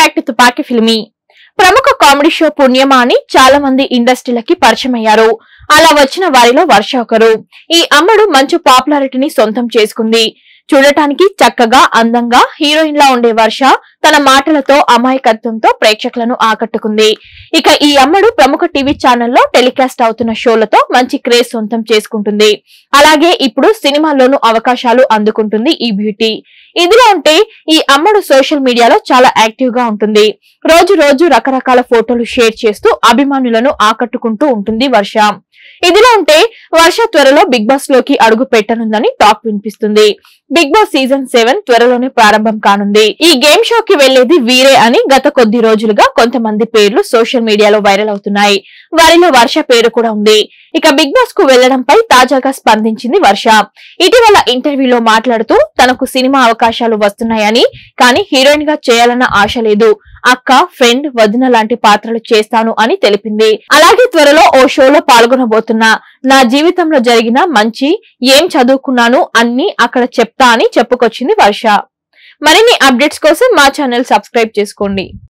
back to తుపాకి ఫిల్మీ ప్రముఖ comedy show పుణ్యమా అని చాలా మంది ఇండస్ట్రీలకి పరిచయం అయ్యారు అలా వచ్చిన వారిలో వర్ష ఒకరు ఈ అమ్మడు మంచి పాపులారిటీని సొంతం చేసుకుంది చూడటానికి చక్కగా అందంగా హీరోయిన్ లా ఉండే వర్ష తన మాటలతో అమాయకత్వంతో ప్రేక్షకులను ఆకట్టుకుంది ఇక ఈ అమ్మడు ప్రముఖ టీవీ ఛానల్లో టెలికాస్ట్ అవుతున్న షోలతో మంచి క్రేజ్ సొంతం చేసుకుంటుంది అలాగే ఇప్పుడు సినిమాల్లోనూ అవకాశాలు అందుకుంటుంది ఈ బ్యూటీ ఇదిలా ఉంటే ఈ అమ్మడు సోషల్ మీడియాలో చాలా యాక్టివ్ గా ఉంటుంది రోజు రోజు రకరకాల ఫోటోలు షేర్ చేస్తూ అభిమానులను ఆకట్టుకుంటూ ఉంటుంది వర్ష ఇదిలా ఉంటే వర్ష త్వరలో బిగ్ బాస్ లోకి అడుగు పెట్టనుందని టాక్ వినిపిస్తుంది బిగ్ బాస్ సీజన్ సెవెన్ త్వరలోనే ప్రారంభం కానుంది ఈ గేమ్ షోకి వెళ్లేది వీరే అని గత కొద్ది రోజులుగా కొంతమంది పేర్లు సోషల్ మీడియాలో వైరల్ అవుతున్నాయి వారిలో వర్ష పేరు కూడా ఉంది ఇక బిగ్ బాస్ కు వెళ్లడంపై తాజాగా స్పందించింది వర్ష ఇటీవల ఇంటర్వ్యూలో మాట్లాడుతూ తనకు సినిమా అవకాశాలు వస్తున్నాయని కానీ హీరోయిన్ గా చేయాలన్న ఆశ లేదు అక్క ఫ్రెండ్ వదిన లాంటి పాత్రలు చేస్తాను అని తెలిపింది అలాగే త్వరలో ఓ షోలో పాల్గొనబోతున్నా నా జీవితంలో జరిగిన మంచి ఏం చదువుకున్నాను అన్ని అక్కడ చెప్తా అని చెప్పుకొచ్చింది వర్ష మరిన్ని అప్డేట్స్ కోసం మా ఛానల్ సబ్స్క్రైబ్ చేసుకోండి